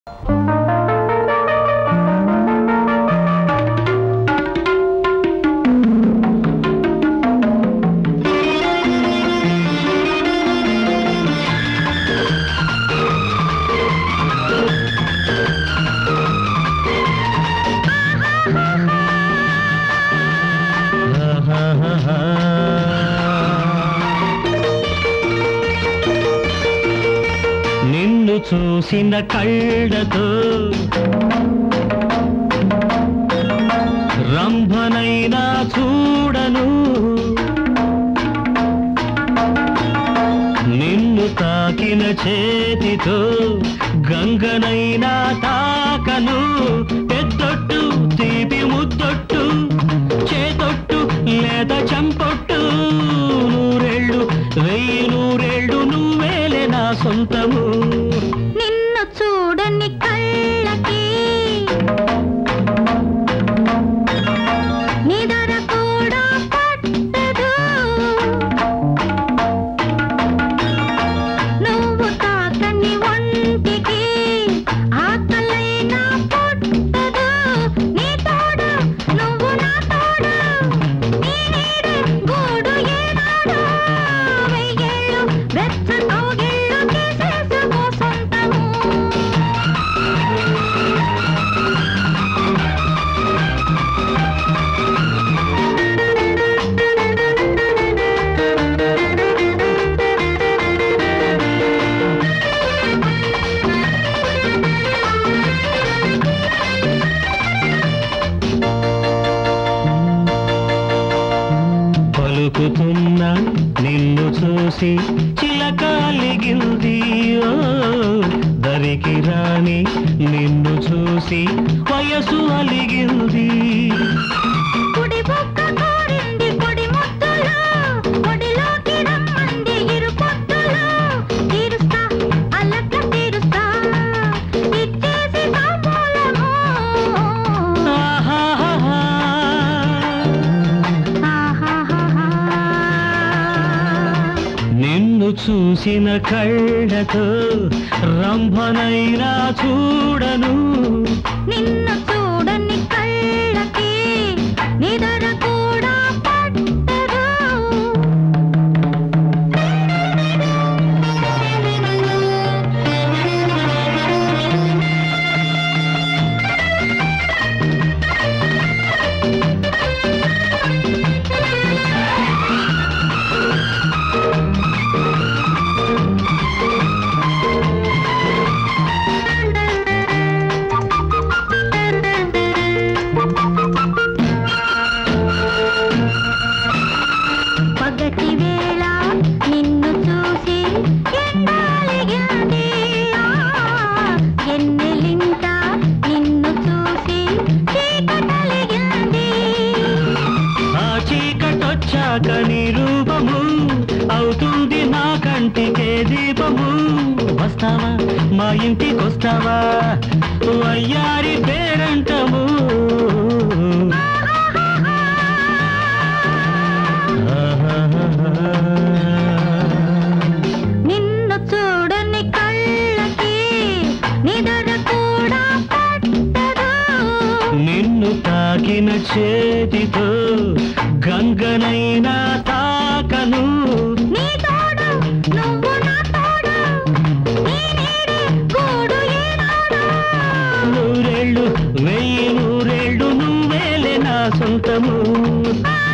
నిన్ను చూసిన కళ్ళతో రంభనైనా చూడను నిన్ను తాకిన చేతితో గంగనైనా తాకను పెద్దొట్టు తీపి ముద్దొట్టు చేతొట్టు లేదా చంపొట్టు నూరేళ్ళు వెయ్యి నూరేళ్ళు నువ్వేలే నా సొంతము నిన్ను చూడని కళ్ళకి నిదర కూడా పట్టదు నువ్వు తాకని ఒంటికి ఆకలైనా పుట్టదు నీ తోడు నువ్వు నా తోడు నీ నీడే గూడు ఏనాడు వెయ్యేళ్ళు వెచ్చ కౌగిళ్ళు తీసేసుకో సొంతము పలుకుతున్న నిన్ను చూసి చిలకాలిగింది ఓ, దరికి రాని నిన్ను చూసి వయసు అలిగింది కుడి బొక్క కోరింది పొడి ముద్దులో పొడిలోకి రమ్మంది ఇరు పొద్దులో తీరుస్తా అల్లక తీరుస్తా ఇచ్చేసి తాంబూలము ఆహాహాహా. ఆహాహాహా. నిన్ను చూసిన కళ్ళతో రంభనైనా చూడను నిన్ను చూడని కళ్ళకి నిదర కూడా పట్టదు పగటి వేళ నిన్ను చూసి ఎండాలిగింది ఆ, ఎన్నెలింట నిన్ను చూసి చీకటలిగింది ఆ చీకటొచ్చాక నీ రూపము అవుతుంది నా కంటికే దీపము వస్తావా మా ఇంటికొస్తావా వయ్యారి పేరంటము నిన్ను చూడని కళ్ళకి నిదర కూడా పట్టదు నిన్ను తాకిన చేతితో గంగనైనా తాకను నీ తోడు నువ్వు నా తోడు నీ నీడే గూడు ఏనాడు నూరేళ్ళు వెయ్యి నూరేళ్ళు నువ్వేలే నా సొంతము ఆ